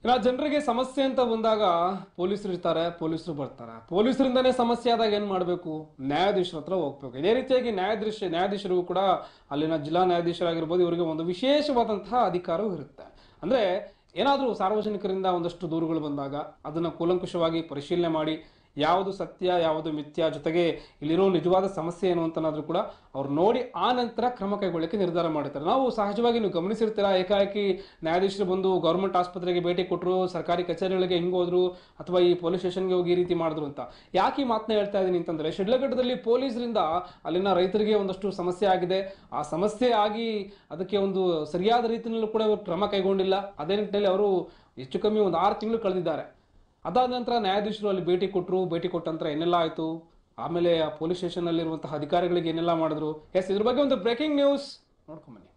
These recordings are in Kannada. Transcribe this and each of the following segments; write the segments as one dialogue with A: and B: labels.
A: ಇನ್ನು ಜನರಿಗೆ ಸಮಸ್ಯೆ ಅಂತ ಬಂದಾಗ ಪೊಲೀಸರು ಇರ್ತಾರೆ ಪೊಲೀಸರು ಬರ್ತಾರೆ ಪೊಲೀಸರಿಂದನೇ ಸಮಸ್ಯೆ ಆದಾಗ ಏನ್ ಮಾಡಬೇಕು ನ್ಯಾಯಾಧೀಶರ ಹತ್ರ ಹೋಗ್ಬೇಕು ಇದೇ ರೀತಿಯಾಗಿ ನ್ಯಾಯಾಧೀಶ ನ್ಯಾಯಾಧೀಶರಿಗೂ ಕೂಡ ಅಲ್ಲಿನ ಜಿಲ್ಲಾ ನ್ಯಾಯಾಧೀಶರಾಗಿರ್ಬೋದು ಇವರಿಗೆ ಒಂದು ವಿಶೇಷವಾದಂತಹ ಅಧಿಕಾರವೂ ಇರುತ್ತೆ ಅಂದ್ರೆ ಏನಾದರೂ ಸಾರ್ವಜನಿಕರಿಂದ ಒಂದಷ್ಟು ದೂರುಗಳು ಬಂದಾಗ ಅದನ್ನ ಕೂಲಂಕುಷವಾಗಿ ಪರಿಶೀಲನೆ ಮಾಡಿ ಯಾವುದು ಸತ್ಯ ಯಾವುದು ಮಿಥ್ಯ ಜೊತೆಗೆ ಇಲ್ಲಿರೋ ನಿಜವಾದ ಸಮಸ್ಯೆ ಏನು ಅಂತನಾದ್ರೂ ಕೂಡ ಅವ್ರು ನೋಡಿ ಆ ನಂತರ ಕ್ರಮ ಕೈಗೊಳ್ಳಕ್ಕೆ ನಿರ್ಧಾರ ಮಾಡ್ತಾರೆ ನಾವು ಸಹಜವಾಗಿ ನೀವು ಗಮನಿಸಿರ್ತೀರಾ ಏಕಾಏಕಿ ನ್ಯಾಯಾಧೀಶರು ಬಂದು ಗೌರ್ಮೆಂಟ್ ಆಸ್ಪತ್ರೆಗೆ ಭೇಟಿ ಕೊಟ್ಟರು ಸರ್ಕಾರಿ ಕಚೇರಿಗಳಿಗೆ ಹೆಂಗ್ ಹೋದ್ರು ಅಥವಾ ಈ ಪೊಲೀಸ್ ಸ್ಟೇಷನ್ಗೆ ಹೋಗಿ ಈ ರೀತಿ ಮಾಡಿದ್ರು ಅಂತ ಯಾಕೆ ಈ ಮಾತನ್ನ ಹೇಳ್ತಾ ಇದ್ದೀನಿ ಅಂತಂದ್ರೆ ಶಿಡ್ಲಘಟ್ಟದಲ್ಲಿ ಪೊಲೀಸರಿಂದ ಅಲ್ಲಿನ ರೈತರಿಗೆ ಒಂದಷ್ಟು ಸಮಸ್ಯೆ ಆಗಿದೆ ಆ ಸಮಸ್ಯೆ ಆಗಿ ಅದಕ್ಕೆ ಒಂದು ಸರಿಯಾದ ರೀತಿಯಲ್ಲೂ ಕೂಡ ಇವರು ಕ್ರಮ ಕೈಗೊಂಡಿಲ್ಲ ಅದೇ ನಿಟ್ಟಿನಲ್ಲಿ ಅವರು ಹೆಚ್ಚು ಕಮ್ಮಿ ಒಂದು ಆರು ತಿಂಗಳು ಕಳೆದಿದ್ದಾರೆ ಅದಾದ ನಂತರ ನ್ಯಾಯಾಧೀಶರು ಅಲ್ಲಿ ಭೇಟಿ ಕೊಟ್ಟರು ಭೇಟಿ ಕೊಟ್ಟ ನಂತರ ಏನೆಲ್ಲ ಆಯಿತು ಆಮೇಲೆ ಆ ಪೊಲೀಸ್ ಸ್ಟೇಷನ್ನಲ್ಲಿರುವಂತಹ ಅಧಿಕಾರಿಗಳಿಗೆ ಏನೆಲ್ಲ ಮಾಡಿದ್ರು ಎಸ್ ಇದ್ರ ಬಗ್ಗೆ ಒಂದು ಬ್ರೇಕಿಂಗ್ ನ್ಯೂಸ್ ನೋಡ್ಕೊಂಬನ್ನಿ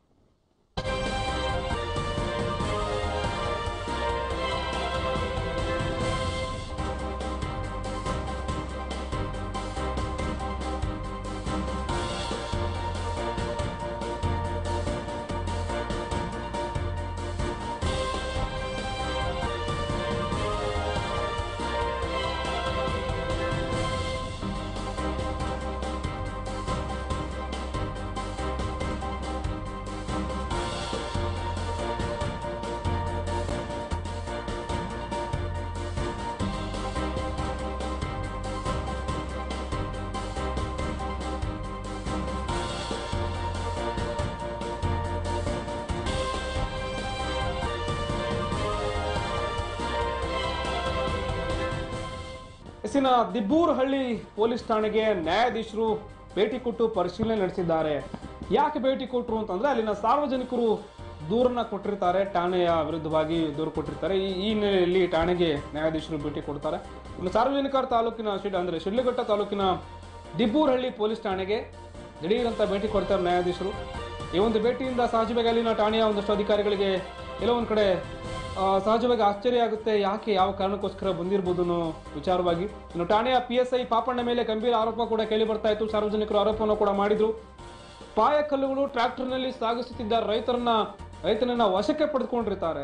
A: ಎಸ್ಸಿನ ದಿಬ್ಬೂರ್ ಹಳ್ಳಿ ಪೊಲೀಸ್ ಠಾಣೆಗೆ ನ್ಯಾಯಾಧೀಶರು ಭೇಟಿ ಕೊಟ್ಟು ಪರಿಶೀಲನೆ ನಡೆಸಿದ್ದಾರೆ ಯಾಕೆ ಭೇಟಿ ಕೊಟ್ಟರು ಅಂತಂದ್ರೆ ಅಲ್ಲಿನ ಸಾರ್ವಜನಿಕರು ದೂರನ್ನ ಕೊಟ್ಟಿರ್ತಾರೆ ಠಾಣೆಯ ವಿರುದ್ಧವಾಗಿ ದೂರು ಕೊಟ್ಟಿರ್ತಾರೆ ಈ ಈ ಹಿನ್ನೆಲೆಯಲ್ಲಿ ಠಾಣೆಗೆ ನ್ಯಾಯಾಧೀಶರು ಭೇಟಿ ಕೊಡ್ತಾರೆ ಇನ್ನು ಸಾರ್ವಜನಿಕರ ತಾಲೂಕಿನ ಶಿಡ್ ಅಂದ್ರೆ ಶಿಡ್ಲಘಟ್ಟ ತಾಲೂಕಿನ ದಿಬ್ಬೂರಹಳ್ಳಿ ಪೊಲೀಸ್ ಠಾಣೆಗೆ ದಿಢೀರಂತ ಭೇಟಿ ಕೊಡ್ತಾರೆ ನ್ಯಾಯಾಧೀಶರು ಈ ಒಂದು ಭೇಟಿಯಿಂದ ಸಹಜವಾಗಿ ಅಲ್ಲಿನ ಠಾಣೆಯ ಒಂದಷ್ಟು ಅಧಿಕಾರಿಗಳಿಗೆ ಎಲ್ಲೋ ಒಂದ್ ಕಡೆ ಆ, ಸಹಜವಾಗಿ ಆಶ್ಚರ್ಯ ಆಗುತ್ತೆ ಯಾಕೆ ಯಾವ ಕಾರಣಕ್ಕೋಸ್ಕರ ಬಂದಿರ್ಬೋದು ಅನ್ನೋ ವಿಚಾರವಾಗಿ ಇನ್ನು ಠಾಣೆಯ ಪಿ ಎಸ್ ಐ ಪಾಪಣ್ಣ ಮೇಲೆ ಗಂಭೀರ ಆರೋಪ ಕೂಡ ಕೇಳಿ ಬರ್ತಾ ಇತ್ತು ಸಾರ್ವಜನಿಕರು ಆರೋಪವನ್ನು ಕೂಡ ಮಾಡಿದ್ರು ಪಾಯಕಲ್ಲುಗಳು ಟ್ರ್ಯಾಕ್ಟರ್ನಲ್ಲಿ ಸಾಗಿಸುತ್ತಿದ್ದ ರೈತರನ್ನ ರೈತನನ್ನ ವಶಕ್ಕೆ ಪಡೆದುಕೊಂಡಿರ್ತಾರೆ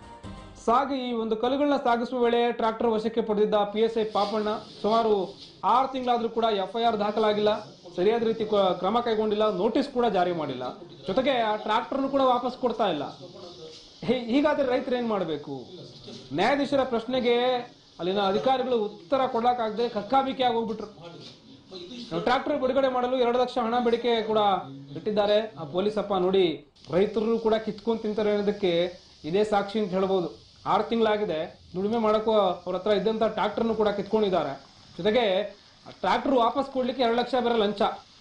A: ಸಾಗಿ ಈ ಒಂದು ಕಲ್ಲುಗಳನ್ನ ಸಾಗಿಸುವ ವೇಳೆ ಟ್ರ್ಯಾಕ್ಟರ್ ವಶಕ್ಕೆ ಪಡೆದಿದ್ದ ಪಿ ಎಸ್ ಐ ಪಾಪಣ್ಣ ಸುಮಾರು ಆರು ತಿಂಗಳಾದ್ರೂ ಕೂಡ ಎಫ್ ಐ ಆರ್ ದಾಖಲಾಗಿಲ್ಲ ಸರಿಯಾದ ರೀತಿ ಕ- ಕ್ರಮ ಕೈಗೊಂಡಿಲ್ಲ ನೋಟಿಸ್ ಕೂಡ ಜಾರಿ ಮಾಡಿಲ್ಲ ಜೊತೆಗೆ ಆ ಟ್ರ್ಯಾಕ್ಟರ್ನು ಕೂಡ ವಾಪಸ್ ಕೊಡ್ತಾ ಇಲ್ಲ ಹೀ- ಹೀಗಾದ್ರೆ ರೈತರು ಏನ್ ಮಾಡಬೇಕು ನ್ಯಾಯಾಧೀಶರ ಪ್ರಶ್ನೆಗೆ ಅಲ್ಲಿನ ಅಧಿಕಾರಿಗಳು ಉತ್ತರ ಕೊಡ್ಲಾಕಾಗದೆ ಕಕ್ಕಾಬಿಕ್ಕಿ ಆಗಿ ಹೋಗ್ಬಿಟ್ರು ಟ್ರ್ಯಾಕ್ಟರ್ ಬಿಡುಗಡೆ ಮಾಡಲು ಎರಡು ಲಕ್ಷ ಹಣ ಬೇಡಿಕೆ ಕೂಡ ಇಟ್ಟಿದ್ದಾರೆ ಆ ಪೊಲೀಸಪ್ಪ ನೋಡಿ ರೈತರು ಕೂಡ ಕಿತ್ಕೊಂಡ್ ತಿಂತಾರೆ ಅನ್ನೋದಕ್ಕೆ ಇದೇ ಸಾಕ್ಷಿ ಅಂತ ಹೇಳ್ಬೋದು ಆರು ತಿಂಗಳಾಗಿದೆ ದುಡಿಮೆ ಮಾಡಕ್ಕೂ ಅವ್ರ ಹತ್ರ ಇದ್ದಂತ ಟ್ರ್ಯಾಕ್ಟರ್ನು ಕೂಡ ಕಿತ್ಕೊಂಡಿದ್ದಾರೆ ಜೊತೆಗೆ ಟ್ರ್ಯಾಕ್ಟರ್ ವಾಪಸ್ ಕೊಡ್ಲಿಕ್ಕೆ ಎರಡು ಲಕ್ಷ ಬೇರೆ ಲಂಚ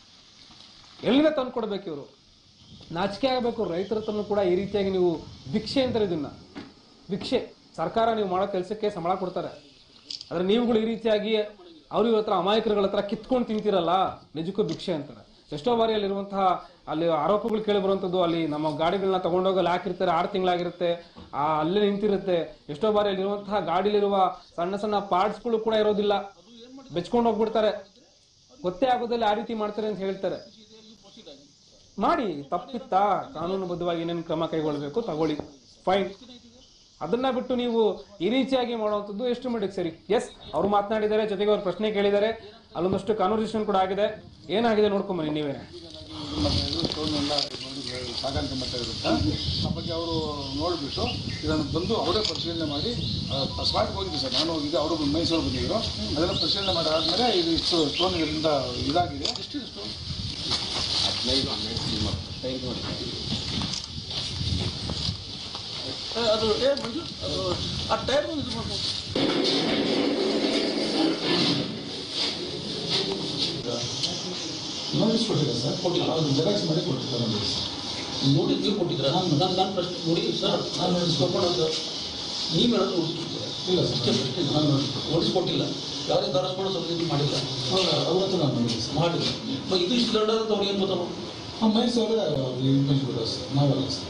A: ಎಲ್ಲಿಂದ ತಂದು ಕೊಡ್ಬೇಕು ಇವರು ನಾಚಿಕೆ ಆಗಬೇಕು ರೈತರ ಹತ್ರನೂ ಕೂಡ ಈ ರೀತಿಯಾಗಿ ನೀವು ಭಿಕ್ಷೆ ಅಂತಾರೆ ಇದನ್ನ ಭಿಕ್ಷೆ ಸರ್ಕಾರ ನೀವು ಮಾಡೋ ಕೆಲಸಕ್ಕೆ ಸಂಬಳ ಕೊಡ್ತಾರೆ ಆದ್ರೆ ನೀವುಗಳು ಈ ರೀತಿಯಾಗಿ ಅವ್ರ ಇವ್ರ ಹತ್ರ ಅಮಾಯಕರುಗಳ ಹತ್ರ ಕಿತ್ಕೊಂಡು ತಿಂತೀರಲ್ಲ ನಿಜಕ್ಕೂ ಭಿಕ್ಷೆ ಅಂತಾರೆ ಎಷ್ಟೋ ಬಾರಿ ಅಲ್ಲಿರುವಂತಹ ಅಲ್ಲಿ ಆರೋಪಗಳು ಕೇಳಿ ಬರುವಂತದ್ದು ಅಲ್ಲಿ ನಮ್ಮ ಗಾಡಿಗಳನ್ನ ತಗೊಂಡೋಗಲ್ಲಿ ಹಾಕಿರ್ತಾರೆ ಆರು ತಿಂಗಳಾಗಿರುತ್ತೆ ಆ ಅಲ್ಲೇ ನಿಂತಿರುತ್ತೆ ಎಷ್ಟೋ ಬಾರಿ ಅಲ್ಲಿರುವಂತಹ ಗಾಡಿಲಿರುವ ಸಣ್ಣ ಸಣ್ಣ ಪಾರ್ಟ್ಸ್ಗಳು ಕೂಡ ಇರೋದಿಲ್ಲ ಬೆಚ್ಕೊಂಡು ಹೋಗ್ಬಿಡ್ತಾರೆ ಗೊತ್ತೇ ಆಗೋದಿಲ್ಲ ಆ ರೀತಿ ಮಾಡ್ತಾರೆ ಅಂತ ಹೇಳ್ತಾರೆ ಮಾಡಿ ತಪ್ಪಿತ್ತಾ ಕಾನೂನುಬದ್ಧವಾಗಿ ಏನೇನು ಕ್ರಮ ಕೈಗೊಳ್ಳಬೇಕು ತಗೊಳ್ಳಿ ಫೈನ್ ಅದನ್ನ ಬಿಟ್ಟು ನೀವು ಈ ರೀತಿಯಾಗಿ ಮಾಡುವಂಥದ್ದು ಎಷ್ಟು ಮಟ್ಟಿಗೆ ಸರಿ ಎಸ್ ಅವ್ರು ಮಾತನಾಡಿದ್ದಾರೆ ಜೊತೆಗೆ ಅವ್ರು ಪ್ರಶ್ನೆ ಕೇಳಿದ್ದಾರೆ ಅಲ್ಲೊಂದಷ್ಟು ಕಾನ್ವರ್ಸೇಷನ್ ಕೂಡ ಆಗಿದೆ ಏನಾಗಿದೆ ನೋಡ್ಕೊಂಬನ್ನಿ ನೀವೇ
B: ಎಲ್ಲ ಸಾಗಾಣಿಕೆ ಮಾಡ್ತಾ ಇರುತ್ತೆ ಆ ಬಗ್ಗೆ ಅವರು ನೋಡಿಬಿಟ್ಟು ಇದನ್ನು ಬಂದು ಅವರೇ ಪರಿಶೀಲನೆ ಮಾಡಿ ಸ್ಪಾಟ್ಗೆ ಹೋಗಿದ್ದೆ ಸರ್ ನಾನು ಹೋಗಿದ್ದೆ ಅವರು ಮೈಸೂರು ಬಂದಿದ್ರು ಅದೆಲ್ಲ ಪರಿಶೀಲನೆ ಮಾಡಿ ಆದಮೇಲೆ ಇದು ಇಷ್ಟು ಸ್ಟೋನ್ ಇದರಿಂದ ಇದಾಗಿದೆ ಎಷ್ಟಿದೆ ಸ್ಟೋನ್
C: ಅದು ಏ ಮಂಜು ಅದು ಆ ಟೈರ್ ಇದು ಮಾಡ್ಬೋದು
B: ನೋಟಿಸ್ ಕೊಟ್ಟಿದೆ ಸರ್ ಕೊಟ್ಟಿಲ್ಲ ಅದು ಜೆರಾಕ್ಸ್ ಮಾಡಿ ಕೊಟ್ಟಿದ್ದಾರೆ ನೋಡಿ ಸರ್
C: ನೋಡಿ ನೀವು ಕೊಟ್ಟಿದ್ದೀರಾ ನಾನು ನಾನು ನಾನು ಪ್ರಶ್ನೆ ನೋಡಿ ಸರ್ ನಾನು ನೋಟಿಸ್ ಕೊಟ್ಕೊಂಡು ನೀವೇನಾದ್ರು ನೋಟಿಸ್ ಕೊಟ್ಟಿದ್ದೀರಾ
B: ಇಲ್ಲ
C: ಅಷ್ಟೇ
B: ಸರ್
C: ಪ್ರಶ್ನೆ
B: ನಾನು ನೋಡಿ
C: ನೋಟಿಸ್ ಕೊಟ್ಟಿಲ್ಲ ಯಾವುದೇ ಕರೆಸ್ಪಾಂಡ್ ಸಬ್ಜೆಕ್ಟ್ ಮಾಡಿಲ್ಲ
B: ಅವ್ರ ಹತ್ರ ನಾನು ನೋಡಿ ಸರ್
C: ಮಾಡಿಲ್ಲ ಮ ಇದು ಇಷ್ಟು ದೊಡ್ಡ ಅಂತ ಅವ್ರಿಗೆ ಏನು ಗೊತ್ತಾಗ
B: ಹಾಂ ಮೈಸೂರೇ ಇನ್ಕೊಂಡ್ಬಿಡೋ ಸರ್ ನಾವಲ್ಲ ಸರ್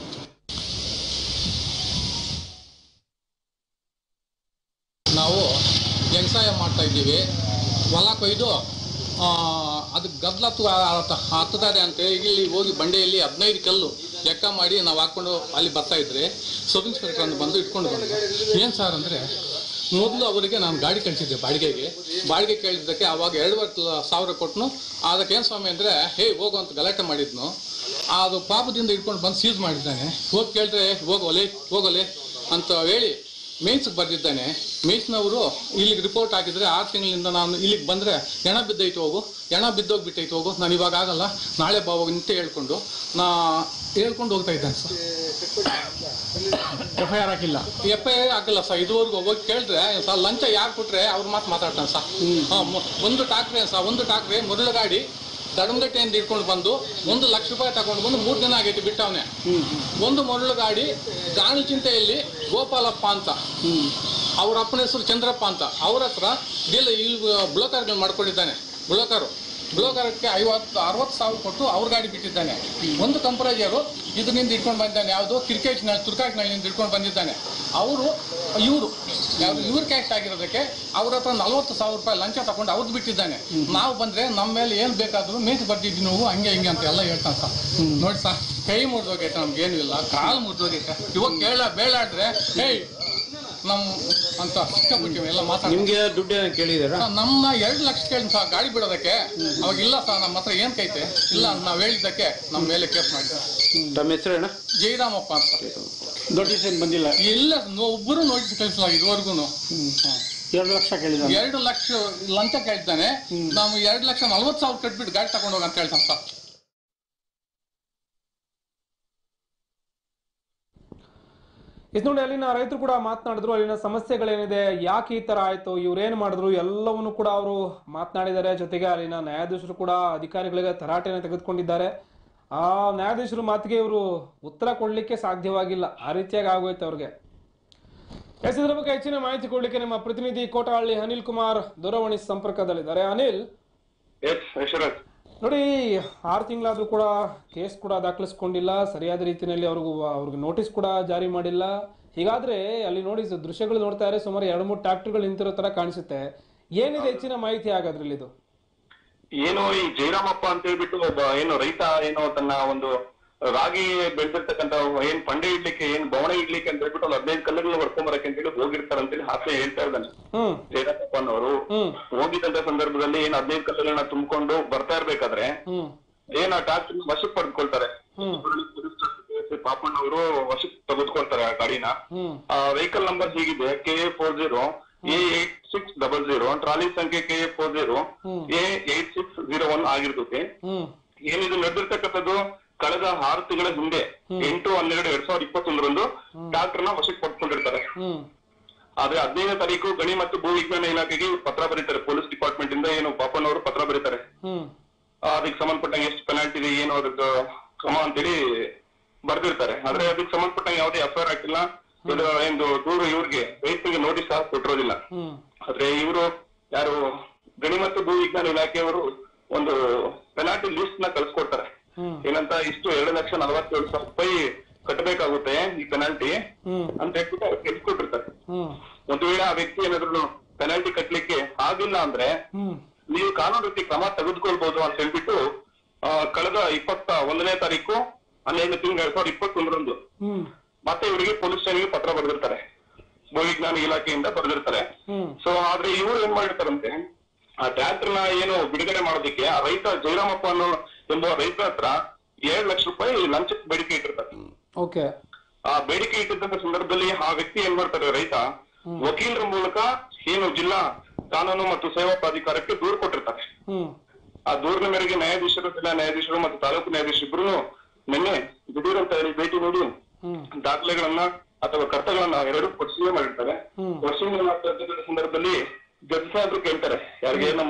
D: ನಾವು ವ್ಯವಸಾಯ ಮಾಡ್ತಾ ಇದ್ದೀವಿ ಹೊಲ ಕೊಯ್ದು ಆ, ಅದು ಗದ್ದಲ ಹತ್ತುತ್ತದೆ ಅಂತೇಳಿ ಇಲ್ಲಿ ಹೋಗಿ ಬಂಡೆಯಲ್ಲಿ ಹದಿನೈದು ಕಲ್ಲು ಲೆಕ್ಕ ಮಾಡಿ ನಾವು ಹಾಕ್ಕೊಂಡು ಅಲ್ಲಿ ಬರ್ತಾ ಇದ್ರೆ ಸಬ್ ಇನ್ಸ್ಪೆಕ್ಟರ್ ಅಂತ ಬಂದು ಇಟ್ಕೊಂಡು ಬಂದು ಏನು ಸರ್ ಅಂದರೆ ಮೊದಲು ಅವರಿಗೆ ನಾನು ಗಾಡಿ ಕಳಿಸಿದ್ದೆ ಬಾಡಿಗೆಗೆ ಬಾಡಿಗೆ ಕೇಳಿದ್ದಕ್ಕೆ ಅವಾಗ ಎರಡುವರೆ ಸಾವಿರ ಕೊಟ್ಟನು ಅದಕ್ಕೆ ಏನು ಸ್ವಾಮಿ ಅಂದರೆ ಹೇ ಹೋಗು ಅಂತ ಗಲಾಟೆ ಮಾಡಿದ್ನು ಅದು ಪಾಪದಿಂದ ಇಟ್ಕೊಂಡು ಬಂದು ಸೀಸ್ ಮಾಡಿದ್ದಾನೆ ಹೋಗಿ ಕೇಳಿದ್ರೆ ಹೋಗೋಲೆ ಹೋಗೋಲೆ ಅಂತ ಹೇಳಿ ಮೇಯ್ಸ್ಗೆ ಬರೆದಿದ್ದಾನೆ ಮೇಯ್ಸ್ನವರು ಇಲ್ಲಿಗೆ ರಿಪೋರ್ಟ್ ಹಾಕಿದ್ರೆ ಆರು ತಿಂಗಳಿಂದ ನಾನು ಇಲ್ಲಿಗೆ ಬಂದರೆ ಹೆಣ ಬಿದ್ದೈತೆ ಹೋಗು ಹೆಣ ಬಿದ್ದೋಗ್ಬಿಟ್ಟೈತೆ ಹೋಗು ನಾನು ಇವಾಗ ಆಗಲ್ಲ ನಾಳೆ ಬಾ ಹೋಗಿ ಅಂತ ಹೇಳ್ಕೊಂಡು ನಾ ಹೇಳ್ಕೊಂಡು ಹೋಗ್ತಾ ಇದ್ದಾನೆ ಸರ್
A: ಎಫ್ ಐ ಆರ್ ಹಾಕಿಲ್ಲ
D: ಎಫ್ ಐ ಆರ್ ಹಾಕಿಲ್ಲ ಸರ್ ಇದುವರೆಗೂ ಹೋಗಿ ಕೇಳಿದ್ರೆ ಸರ್ ಲಂಚ ಯಾರು ಕೊಟ್ರೆ ಅವ್ರ ಮಾತು ಮಾತಾಡ್ತಾನೆ ಸರ್ ಹಾಂ ಒಂದು ಟಾಕ್ರೆ ಸರ್ ಒಂದು ಟಾಕ್ರೆ ಮೊದಲ ಗಾಡಿ ದಡಂಗಟ್ಟೆಯಿಂದ ಇಟ್ಕೊಂಡು ಬಂದು ಒಂದು ಲಕ್ಷ ರೂಪಾಯಿ ತಗೊಂಡು ಬಂದು ಮೂರು ದಿನ ಆಗೈತಿ ಬಿಟ್ಟವನೆ ಒಂದು ಮೊದಲು ಗಾಡಿ ಗಾಣಚಿಂತೆಯಲ್ಲಿ ಗೋಪಾಲಪ್ಪ ಅಂತ ಅವ್ರ ಅಪ್ಪನ ಹೆಸರು ಚಂದ್ರಪ್ಪ ಅಂತ ಅವ್ರ ಹತ್ರ ಡೀಲ್ ಇಲ್ಲಿ ಬ್ಲೋಕರ್ಗಳು ಮಾಡ್ಕೊಂಡಿದ್ದಾನೆ ಬ್ಲೋಕರು ಬ್ಲೋಕರ್ಗೆ ಐವತ್ತು ಅರವತ್ತು ಸಾವಿರ ಕೊಟ್ಟು ಅವ್ರ ಗಾಡಿ ಬಿಟ್ಟಿದ್ದಾನೆ ಒಂದು ಕಂಪ್ರೈಜರು ಇದರಿಂದ ಇಟ್ಕೊಂಡು ಬಂದಿದ್ದಾನೆ ಯಾವುದು ಕ್ರಿಕೆಟ್ನಲ್ಲಿ ತುರ್ಕಾಟ್ನಳ್ಳಿಯಿಂದ ಇಟ್ಕೊಂಡು ಬಂದಿದ್ದಾನೆ ಅವರು ಇವರು ಯಾವುದು ಇವ್ರ ಕ್ಯಾಸ್ಟ್ ಆಗಿರೋದಕ್ಕೆ ಅವ್ರ ಹತ್ರ ನಲ್ವತ್ತು ಸಾವಿರ ರೂಪಾಯಿ ಲಂಚ ತಗೊಂಡು ಅವ್ರದ್ದು ಬಿಟ್ಟಿದ್ದಾನೆ ನಾವು ಬಂದ್ರೆ ನಮ್ಮ ಮೇಲೆ ಏನು ಬೇಕಾದರೂ ಮೇಸ್ ಬರ್ತಿದ್ವಿ ನಾವು ಹಂಗೆ ಹಿಂಗೆ ಅಂತ ಎಲ್ಲ ಹೇಳ್ತಾನೆ ಸರ್ ನೋಡಿ ಸರ್ ಕೈ ಮುರಿದೋಗೈತೆ ನಮ್ಗೇನು ಇಲ್ಲ ಕಾಲು ಮುರಿದೋಗೈತೆ ಇವಾಗ ಕೇಳ ಬೇಳಾಡ್ರೆ ಹೇಯ್ ನಮ್ಮ ಅಂತ ಸಿಕ್ಕಾಬಿಟ್ಟಿವಿ ಎಲ್ಲ ಮಾತಾಡ್ತೀವಿ
E: ನಿಮ್ಗೆ ದುಡ್ಡು ಕೇಳಿದಾರ
D: ಸರ್, ನಮ್ಮನ್ನ ಎರಡು ಲಕ್ಷ ಕೇಳಿ ಸರ್ ಗಾಡಿ ಬಿಡೋದಕ್ಕೆ ಅವಾಗ ಇಲ್ಲ ಸರ್ ನಮ್ಮ ಹತ್ರ ಏನ್ ಕೈತೆ ಇಲ್ಲ ಅಂತ ನಾವು ಹೇಳಿದ್ದಕ್ಕೆ ನಮ್ಮ ಮೇಲೆ ಕೇಸ್ ಮಾಡಿದ್ದಾರೆ
E: ತಮ್ಮ ಹೆಸರು ಅಣ್ಣ
D: ಜಯರಾಮಪ್ಪ ಅಂತ
A: ನೋಟಿಸ್ ಏನು ಬಂದಿಲ್ಲ
D: ಇಲ್ಲ ನೋ- ಒಬ್ಬರು ನೋಟಿಸ್ ಕಳಿಸಿಲ್ಲ ಇದುವರೆಗೂ
A: ಎರಡು ಲಕ್ಷ ಕೇಳಿದ
D: ಎರಡು ಲಕ್ಷ ಲಂಚ ಕೇಳ್ತಾನೆ ನಾವು ಎರಡು ಲಕ್ಷ ನಲ್ವತ್ತು ಸಾವಿರ ಕಟ್ಬಿಟ್ಟು ಗಾಡಿ ತಗೊಂಡು ಹೋಗಿ ಅಂತ ಹೇಳ್ತಾನೆ ಸರ್
A: ಇದು ನೋಡಿ ಅಲ್ಲಿನ ರೈತರು ಕೂಡ ಮಾತನಾಡಿದ್ರು ಅಲ್ಲಿನ ಸಮಸ್ಯೆಗಳೇನಿದೆ ಯಾಕೆ ಈ ತರ ಆಯ್ತು ಇವ್ರೇನ್ ಮಾಡಿದ್ರು ಎಲ್ಲವನ್ನು ಕೂಡ ಅವರು ಮಾತನಾಡಿದ್ದಾರೆ ಜೊತೆಗೆ ಅಲ್ಲಿನ ನ್ಯಾಯಾಧೀಶರು ಕೂಡ ಅಧಿಕಾರಿಗಳಿಗೆ ತರಾಟೆಯನ್ನು ತೆಗೆದುಕೊಂಡಿದ್ದಾರೆ ಆ ನ್ಯಾಯಾಧೀಶರು ಮಾತಿಗೆ ಇವರು ಉತ್ತರ ಕೊಡ್ಲಿಕ್ಕೆ ಸಾಧ್ಯವಾಗಿಲ್ಲ ಆ ರೀತಿಯಾಗಿ ಆಗೋಯ್ತು ಅವ್ರಿಗೆ ಎಸ್ ಇದ್ರ ಬಗ್ಗೆ ಹೆಚ್ಚಿನ ಮಾಹಿತಿ ಕೊಡ್ಲಿಕ್ಕೆ ನಮ್ಮ ಪ್ರತಿನಿಧಿ ಕೋಟಹಳ್ಳಿ ಅನಿಲ್ ಕುಮಾರ್ ದೂರವಾಣಿ ಸಂಪರ್ಕದಲ್ಲಿದ್ದಾರೆ ಅನಿಲ್
F: ಎಸ್ ಯಶರಾಜ್
A: ನೋಡಿ ಆರು ತಿಂಗಳಾದ್ರೂ ಕೂಡ ಕೇಸ್ ಕೂಡ ದಾಖಲಿಸ್ಕೊಂಡಿಲ್ಲ ಸರಿಯಾದ ರೀತಿಯಲ್ಲಿ ಅವ್ರಿಗೂ ಅವ್ರಿಗೆ ನೋಟಿಸ್ ಕೂಡ ಜಾರಿ ಮಾಡಿಲ್ಲ ಹೀಗಾದ್ರೆ ಅಲ್ಲಿ ನೋಡಿ ಸ- ದೃಶ್ಯಗಳು ನೋಡ್ತಾ ಇದ್ರೆ ಸುಮಾರು ಎರಡು ಮೂರು ಟ್ರ್ಯಾಕ್ಟರ್ಗಳು ನಿಂತಿರೋ ತರ ಕಾಣಿಸುತ್ತೆ ಏನಿದೆ ಹೆಚ್ಚಿನ ಮಾಹಿತಿ ಆಗೋದ್ರಲ್ಲಿ ಇದು
F: ಏನು ಈ ಜಯರಾಮಪ್ಪ ಅಂತ ಹೇಳ್ಬಿಟ್ಟು ಒಬ್ಬ ಏನು ರೈತ ಏನೋ ತನ್ನ ಒಂದು ರಾಗಿ ಬೆಳೆದಿರ್ತಕ್ಕಂತ ಏನ್ ಪಂಡೆ ಇಡ್ಲಿಕ್ಕೆ ಏನ್ ಬವಣೆ ಇಡ್ಲಿಕ್ಕೆ ಅಂತ ಹೇಳ್ಬಿಟ್ಟು ಒಂದು ಹದಿನೈದು ಕಲ್ಲುಗಳನ್ನ ಹೊಡ್ಕೊಂಬರಕ್ಕೆ ಅಂತ ಹೇಳಿ ಹೋಗಿರ್ತಾರೆ ಅಂತೇಳಿ ಹಾಸ್ಯ ಹೇಳ್ತಾ ಇದ್ದಾನೆ
A: ಹ್ಮ್
F: ಜಯರಾಮಪ್ಪ ಅನ್ನೋರು
A: ಹ್ಮ್
F: ಹೋಗಿದ್ದಂತ ಸಂದರ್ಭದಲ್ಲಿ ಏನ್ ಹದಿನೈದು ಕಲ್ಲುಗಳನ್ನ ತುಂಬಿಕೊಂಡು ಬರ್ತಾ ಇರ್ಬೇಕಾದ್ರೆ
A: ಹ್ಮ್
F: ಏನ್ ಆ ಟ್ರಾಕ್ಟರ್ ವಶಕ್ಕೆ ಪಡೆದುಕೊಳ್ತಾರೆ
A: ಹ್ಮ್
F: ಪಾಪಣ್ಣ ಅವರು ವಶಕ್ಕೆ ತೆಗೆದುಕೊಳ್ತಾರೆ ಆ ಗಾಡಿನ
A: ಹ್ಮ್
F: ಆ ವೆಹಿಕಲ್ ನಂಬರ್ ಹೀಗಿದೆ K A four zero A eight six double zero trolley ಸಂಖ್ಯೆ ಕೆ ಎ ಫೋರ್ ಜೀರೋ
A: ಹ್ಮ್.
F: A eight six zero one ಆಗಿರ್ತದೆ
A: ಹ್ಮ್
F: ಏನಿದು ನಡೆದಿರ್ತಕ್ಕಂಥದ್ದು ಕಳೆದ ಆರು ತಿಂಗಳ ಹಿಂದೆ ಎಂಟು ಹನ್ನೆರಡು ಎರಡ್ ಸಾವಿರದ ಇಪ್ಪತ್ತೊಂದರಂದು ಟ್ರಾಕ್ಟರ್ ನ ವಶಕ್ಕೆ ಪಡ್ಕೊಂಡಿರ್ತಾರೆ
A: ಹ್ಮ್
F: ಆದ್ರೆ ಹದಿನೈದನೇ ತಾರೀಕು ಗಣಿ ಮತ್ತು ಭೂ ವಿಜ್ಞಾನ ಇಲಾಖೆಗೆ ಪತ್ರ ಬರೀತಾರೆ ಪೊಲೀಸ್ ಡಿಪಾರ್ಟ್ಮೆಂಟ್ ಇಂದ ಏನು ಪಾಪಣ್ಣವರು ಪತ್ರ ಬರೀತಾರೆ
A: ಹ್ಮ್
F: ಆ, ಅದಕ್ಕೆ ಸಂಬಂಧಪಟ್ಟಂಗೆ ಎಷ್ಟು ಪೆನಾಲ್ಟಿ ಇದೆ ಏನು ಅದ್ರದ್ದು ಕ್ರಮ ಅಂತೇಳಿ ಬರ್ದಿರ್ತಾರೆ ಆದ್ರೆ ಅದಕ್ಕೆ ಸಂಬಂಧಪಟ್ಟಂಗೆ ಯಾವುದೇ ಎಫ್ಐಆರ್ ಹಾಕಿಲ್ಲ ಇದು ಒಂದು ದೂರು ಇವ್ರಿಗೆ ರೈತರಿಗೆ ನೋಟಿಸ್ ಸಹ ಕೊಟ್ಟಿರೋದಿಲ್ಲ
A: ಹ್ಮ್
F: ಆದ್ರೆ ಇವರು ಯಾರು ಗಣಿ ಮತ್ತು ಭೂ ವಿಜ್ಞಾನ ಇಲಾಖೆಯವರು ಒಂದು ಪೆನಾಲ್ಟಿ ಲಿಸ್ಟ್ ನ ಕಳ್ಸಿಕೊಡ್ತಾರೆ
A: ಹ್ಮ್
F: ಏನಂತ ಇಷ್ಟು ಎರಡು ಲಕ್ಷ ನಲವತ್ತೇಳು ಸಾವಿರ ರೂಪಾಯಿ ಕಟ್ಟಬೇಕಾಗುತ್ತೆ ಈ ಪೆನಾಲ್ಟಿ
A: ಹ್ಮ್
F: ಅಂತ ಹೇಳ್ಬಿಟ್ಟು ಅವ್ರು ತಿಳಿಸ್ಕೊಟ್ಟಿರ್ತಾರೆ
A: ಹ್ಮ್
F: ಒಂದು ವೇಳೆ ಆ ವ್ಯಕ್ತಿ ಏನಾದ್ರು ಪೆನಾಲ್ಟಿ ಕಟ್ಲಿಕ್ಕೆ ಆಗಿಲ್ಲ ಅಂದ್ರೆ
A: ಹ್ಮ್
F: ನೀವು ಕಾನೂನು ರೀತಿ ಕ್ರಮ ತೆಗೆದುಕೊಳ್ಬಹುದು ಅಂತ ಹೇಳ್ಬಿಟ್ಟು ಆ, ಕಳೆದ ಇಪ್ಪತ್ತ ಒಂದನೇ ತಾರೀಕು ಹನ್ನೆರಡು ತಿಂಗಳು ಎರಡ್ ಸಾವಿರದ ಇಪ್ಪತ್ತೊಂದರಂದು
A: ಹ್ಮ್
F: ಮತ್ತೆ ಇವರಿಗೆ ಪೊಲೀಸ್ ಸ್ಟೇಷನ್ಗೆ ಪತ್ರ ಬರೆದಿರ್ತಾರೆ ಭೂವಿಜ್ಞಾನ ಇಲಾಖೆಯಿಂದ ಬರೆದಿರ್ತಾರೆ
A: ಹ್ಮ್
F: ಸೊ ಆದ್ರೆ ಇವರು ಏನ್ ಮಾಡಿರ್ತಾರಂತೆ ಆ ಟ್ರ್ಯಾಕ್ಟರ್ ನ ಏನು ಬಿಡುಗಡೆ ಮಾಡೋದಕ್ಕೆ ಆ ರೈತ ಜಯರಾಮಪ್ಪ ಅನ್ನೋ ಎಂಬ ರೈತ ಹತ್ರ ಏಳು ಲಕ್ಷ ರೂಪಾಯಿ ಲಂಚಕ್ಕೆ ಬೇಡಿಕೆ ಇಟ್ಟಿರ್ತಾರೆ
A: ಓಕೆ
F: ಆ ಬೇಡಿಕೆ ಇಟ್ಟಿದ್ದಂತ ಸಂದರ್ಭದಲ್ಲಿ ಆ ವ್ಯಕ್ತಿ ಏನ್ ಮಾಡ್ತಾರೆ ರೈತ ವಕೀಲರ ಮೂಲಕ ಏನು ಜಿಲ್ಲಾ ಕಾನೂನು ಮತ್ತು ಸೇವಾ ಪ್ರಾಧಿಕಾರಕ್ಕೆ ದೂರು ಕೊಟ್ಟಿರ್ತಾರೆ
A: ಹ್ಮ್
F: ಆ ದೂರಿನ ಮೇರೆಗೆ ನ್ಯಾಯಾಧೀಶರು ಜಿಲ್ಲಾ ನ್ಯಾಯಾಧೀಶರು ಮತ್ತು ತಾಲೂಕು ನ್ಯಾಯಾಧೀಶರು ಇಬ್ರು ನಿನ್ನೆ ದಿಢೀರ್ ಅಂತ ಹೇಳಿ ಭೇಟಿ ನೀಡಿ
A: ಹ್ಮ್
F: ದಾಖಲೆಗಳನ್ನ ಅಥವಾ ಕರ್ತಗಳನ್ನ ಎರಡು ಪರಿಶೀಲನೆ ಮಾಡಿರ್ತಾರೆ
A: ಹ್ಮ್.
F: ಪರಿಶೀಲನೆ ಮಾಡ್ತಿರ್ತಕ್ಕಂಥ ಸಂದರ್ಭದಲ್ಲಿ ಜಡ್ಜ್ ಸಾಹೇಬ್ರು ಕೇಳ್ತಾರೆ ಯಾರಿಗೆ ನಮ್ಮ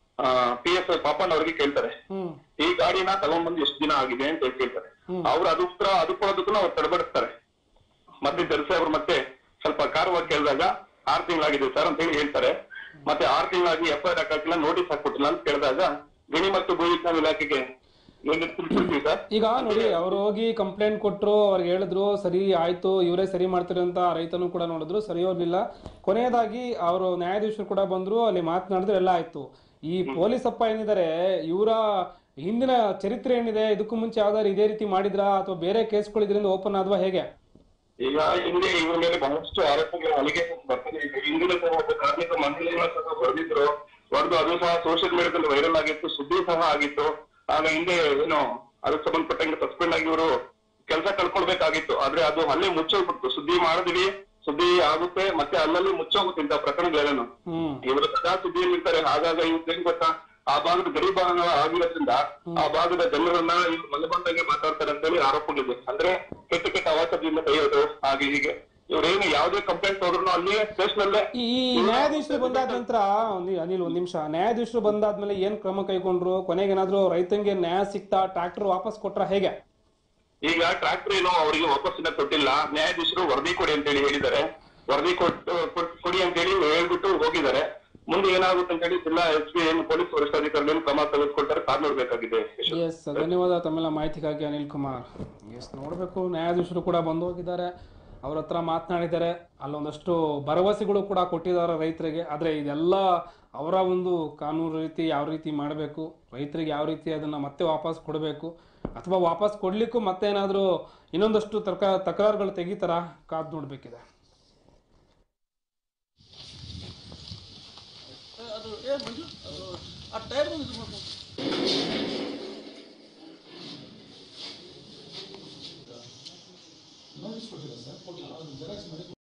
F: ಪಿ ಎಸ್ ಪಾಪಣ್ಣ ಅವರಿಗೆ ಕೇಳ್ತಾರೆ
A: ಹ್ಮ್
F: ಈ ಗಾಡಿನ ತಗೊಂಡ್ಬಂದು ಎಷ್ಟು ದಿನ ಆಗಿದೆ ಅಂತ ಹೇಳಿ ಕೇಳ್ತಾರೆ ಅವ್ರು ಅದು ಉತ್ತರ ಅದು ಕೊಡೋದಕ್ಕೂ ಅವ್ರು ತಡಬಡಿಸ್ತಾರೆ ಮತ್ತೆ ಜಡ್ಜ್ ಸಾಹೇಬ್ರು ಮತ್ತೆ ಸ್ವಲ್ಪ ಕಾರವಾಗಿ ಕೇಳಿದಾಗ ಆರ್ ತಿಂಗಳಾಗಿದೆ ಸರ್ ಅಂತ ಹೇಳಿ ಹೇಳ್ತಾರೆ ಮತ್ತೆ ಆರ್ ತಿಂಗಳಾಗಿ ಎಫ್ ಐ ಆರ್ ಹಾಕಿಲ್ಲ ನೋಟಿಸ್ ಹಾಕೊಟ್ಟಿಲ್ಲ ಅಂತ ಕೇಳಿದಾಗ ಗಣಿ ಮತ್ತು ಭೂ ವಿಜ್ಞಾನ ಇಲಾಖೆಗೆ ಏನು ತಿಳಿಸಿರ್ತೀವಿ ಸರ್
A: ಈಗ ನೋಡಿ ಅವ್ರು ಹೋಗಿ ಕಂಪ್ಲೇಂಟ್ ಕೊಟ್ರು ಅವ್ರಿಗೆ ಹೇಳಿದ್ರು ಸರಿ ಆಯ್ತು ಇವರೇ ಸರಿ ಮಾಡ್ತಾರೆ ಅಂತ ರೈತನು ಕೂಡ ನೋಡಿದ್ರು ಸರಿ ಹೋಗ್ಲಿಲ್ಲ ಕೊನೆಯದಾಗಿ ಅವರು ನ್ಯಾಯಾಧೀಶರು ಕೂಡ ಬಂದ್ರು ಅಲ್ಲಿ ಮಾತನಾಡಿದ್ರು ಎಲ್ಲ ಆಯ್ತು ಈ ಪೊಲೀಸ್ ಅಪ್ಪ ಏನಿದ್ದಾರೆ ಇವರ ಹಿಂದಿನ ಚರಿತ್ರೆ ಏನಿದೆ ಇದಕ್ಕೂ ಮುಂಚೆ ಯಾವ್ದಾದ್ರು ಇದೇ ರೀತಿ ಮಾಡಿದ್ರಾ ಅಥವಾ ಬೇರೆ ಕೇಸ್ಗಳು ಇದರಿಂದ ಓಪನ್ ಆದ್ವಾ ಹೇಗೆ
F: ಈಗ ಹಿಂದೆ ಇವ್ರ ಮೇಲೆ ಬಹಳಷ್ಟು ಆರೋಪಗಳು ಅಲಿಗೇಷನ್ ಬರ್ತದೆ ಈಗ ಹಿಂದಿನ ಸಹ ಒಬ್ಬ ಕಾರ್ಮಿಕ ಮಹಿಳೆಯನ್ನ ಸಹ ಹೊಡೆದಿದ್ರು ಹೊಡೆದು ಅದು ಸಹ ಸೋಷಿಯಲ್ ಮೀಡಿಯಾದಲ್ಲಿ ವೈರಲ್ ಆಗಿತ್ತು ಸುದ್ದಿ ಸಹ ಆಗಿತ್ತು ಆಗ ಹಿಂದೆ ಏನು ಅದಕ್ಕೆ ಸಂಬಂಧಪಟ್ಟಂಗೆ ಸಸ್ಪೆಂಡ್ ಆಗಿ ಇವರು ಕೆಲಸ ಕಳ್ಕೊಳ್ಬೇಕಾಗಿತ್ತು ಆದ್ರೆ ಅದು ಅಲ್ಲೇ ಮುಚ್ಚೋಗ್ಬಿಡ್ತು ಸುದ್ದಿ ಮಾಡಿದ್ವಿ ಸುದ್ದಿ ಆಗುತ್ತೆ ಮತ್ತೆ ಅಲ್ಲಲ್ಲಿ ಮುಚ್ಚೋಗುತ್ತೆ ಇಂಥ ಪ್ರಕರಣಗಳೇನು
A: ಹ್ಮ್
F: ಇವರು ಸದಾ ಸುದ್ದಿಯಲ್ಲಿ ಇರ್ತಾರೆ ಹಾಗಾಗ ಇವ್ರು ಏನ್ ಗೊತ್ತಾ ಆ ಭಾಗದ ಗಡಿ ಭಾಗ ಆಗಿರೋದ್ರಿಂದ ಆ ಭಾಗದ ಜನರನ್ನ ಇವ್ರು ಮನಬಂದಂಗೆ ಮಾತಾಡ್ತಾರೆ ಅಂತೇಳಿ ಆರೋಪಗಳಿದೆ ಅಂದ್ರೆ ಕೆಟ್ಟ ಕೆಟ್ಟ ಅವಾಸದಿಂದ ಕೈಯೋದು ಹಾಗೆ ಹೀಗೆ ಇವ್ರೇನು ಯಾವುದೇ ಕಂಪ್ಲೇಂಟ್ ಹೋದ್ರು ಅಲ್ಲಿ ಸ್ಟೇಷನ್ ಅಲ್ಲೇ
A: ಈ ಈ ನ್ಯಾಯಾಧೀಶರು ಬಂದಾದ ನಂತರ ಒಂದು ಅನಿಲ್ ಒಂದ್ ನಿಮಿಷ ನ್ಯಾಯಾಧೀಶರು ಬಂದಾದ್ಮೇಲೆ ಏನ್ ಕ್ರಮ ಕೈಗೊಂಡ್ರು ಕೊನೆಗೇನಾದ್ರೂ ರೈತಂಗೆ ನ್ಯಾಯ ಸಿಕ್ತಾ ಟ್ರ್ಯಾಕ್ಟರ್ ವಾಪಸ್ ಕೊಟ್ರ ಹೇಗೆ
F: ಈಗ ಟ್ರಾಕ್ಟರ್ ಏನು ಅವರಿಗೆ ವಾಪಸ್ಸಿನ ಕೊಟ್ಟಿಲ್ಲ ನ್ಯಾಯಾಧೀಶರು ವರದಿ ಕೊಡಿ ಅಂತೇಳಿ ಹೇಳಿದ್ದಾರೆ ವರದಿ ಕೊಟ್ಟು ಕೊಟ್- ಕೊಡಿ ಅಂತೇಳಿ ಹೇಳ್ಬಿಟ್ಟು ಹೋಗಿದ್ದಾರೆ ಮುಂದೆ ಏನಾಗುತ್ತೆ ಅಂತೇಳಿ ಜಿಲ್ಲಾ ಎಸ್ ಪಿ ಏನು ಪೊಲೀಸ್ ವರಿಷ್ಠಾಧಿಕಾರಿಗಳು ಕ್ರಮ ತೆಗೆದುಕೊಳ್ತಾರೆ ಕಾದ್ ನೋಡ್ಬೇಕಾಗಿದೆ
A: ಎಸ್ ಧನ್ಯವಾದ ತಮ್ಮೆಲ್ಲ ಮಾಹಿತಿಗಾಗಿ ಅನಿಲ್ ಕುಮಾರ್ ಎಸ್ ನೋಡಬೇಕು ನ್ಯಾಯಾಧೀಶರು ಕೂಡ ಬಂದು ಹೋಗಿದ್ದಾರೆ ಅವ್ರ ಹತ್ರ ಮಾತನಾಡಿದ್ದಾರೆ ಅಲ್ಲೊಂದಷ್ಟು ಭರವಸೆಗಳು ಕೂಡ ಕೊಟ್ಟಿದ್ದಾರೆ ರೈತರಿಗೆ ಆದರೆ ಇದೆಲ್ಲ ಅವರ ಒಂದು ಕಾನೂನು ರೀತಿ ಯಾವ ರೀತಿ ಮಾಡಬೇಕು ರೈತರಿಗೆ ಯಾವ ರೀತಿ ಅದನ್ನು ಮತ್ತೆ ವಾಪಸ್ ಕೊಡಬೇಕು ಅಥವಾ ವಾಪಸ್ ಕೊಡ್ಲಿಕ್ಕೂ ಮತ್ತೆ ಏನಾದರೂ ಇನ್ನೊಂದಷ್ಟು ತರ್ಕ ತಕರಾರುಗಳು ತೆಗಿತಾರ ಕಾದು ನೋಡಬೇಕಿದೆ
C: ಅದು ಏನು ಮಂಜು ಅದು ಆ ಟೈರ್ ಇದು ಮಾಡ್ಬೋದು